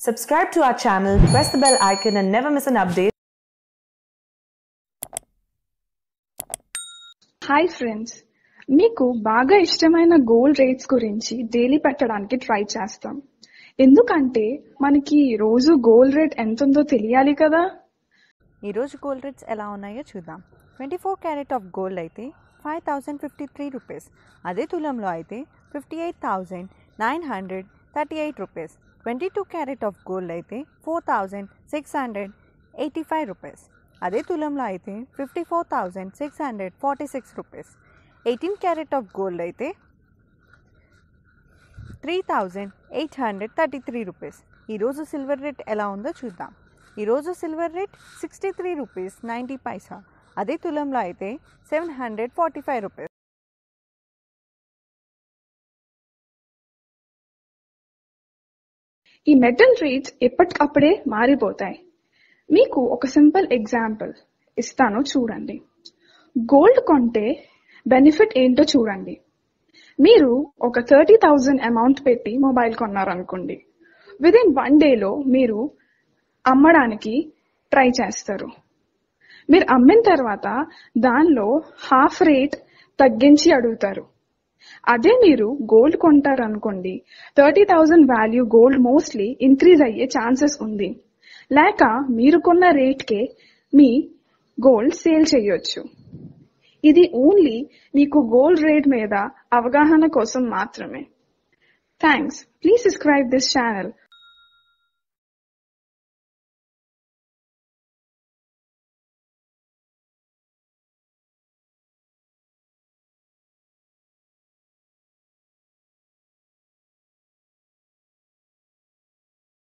Subscribe to our channel, press the bell icon, and never miss an update. Hi friends మీకు బాగా ఇష్టమైన gold rates గురించి daily పెట్టడానికి try చేస్తాం ఎందుకంటే మనకి రోజు గోల్డ్ రేట్ ఎంత ఉందో తెలియాలి కదా ఈరోజు గోల్డ్ రేట్స్ ఎలా ఉన్నాయో చూద్దాం twenty four carat of gold అయితే five thousand fifty three rupees అదే తులంలో అయితే fifty eight thousand nine hundred thirty eight rupees twenty two carat of gold అయితే four thousand six hundred eighty five rupees అదే తులంలో అయితే fifty four thousand six hundred forty six rupees eighteen carat of gold అయితే three thousand eight hundred thirty three rupees ఈరోజు silver rate ఎలా ఉందో చూద్దాం ఈరోజు silver rate sixty three rupees ninety paisa అదే తులంలో అయితే సెవెన్ హండ్రెడ్ ఫార్టీ ఫైవ్ రూపీస్ ఈ మెటల్ రేట్స్ ఎప్పటికప్పుడే మారిపోతాయి మీకు ఒక సింపుల్ ఎగ్జాంపుల్ ఇస్తాను చూడండి గోల్డ్ కొంటే బెనిఫిట్ ఏంటో చూడండి మీరు ఒక థర్టీ థౌజండ్ అమౌంట్ పెట్టి మొబైల్ కొన్నారనుకోండి విద్ ఇన్ వన్ డేలో మీరు అమ్మడానికి ట్రై చేస్తారు మీరు అమ్మిన తర్వాత దానిలో హాఫ్ రేట్ తగ్గించి అడుగుతారు అదే మీరు గోల్డ్ కొంటారు అనుకోండి thirty thousand value gold mostly increase అయ్యే ఛాన్సెస్ ఉంది లేక మీరు కొన్న రేట్కే మీ గోల్డ్ సేల్ చేయొచ్చు ఇది ఓన్లీ మీకు గోల్డ్ రేట్ మీద అవగాహన కోసం మాత్రమే thanks please subscribe this channel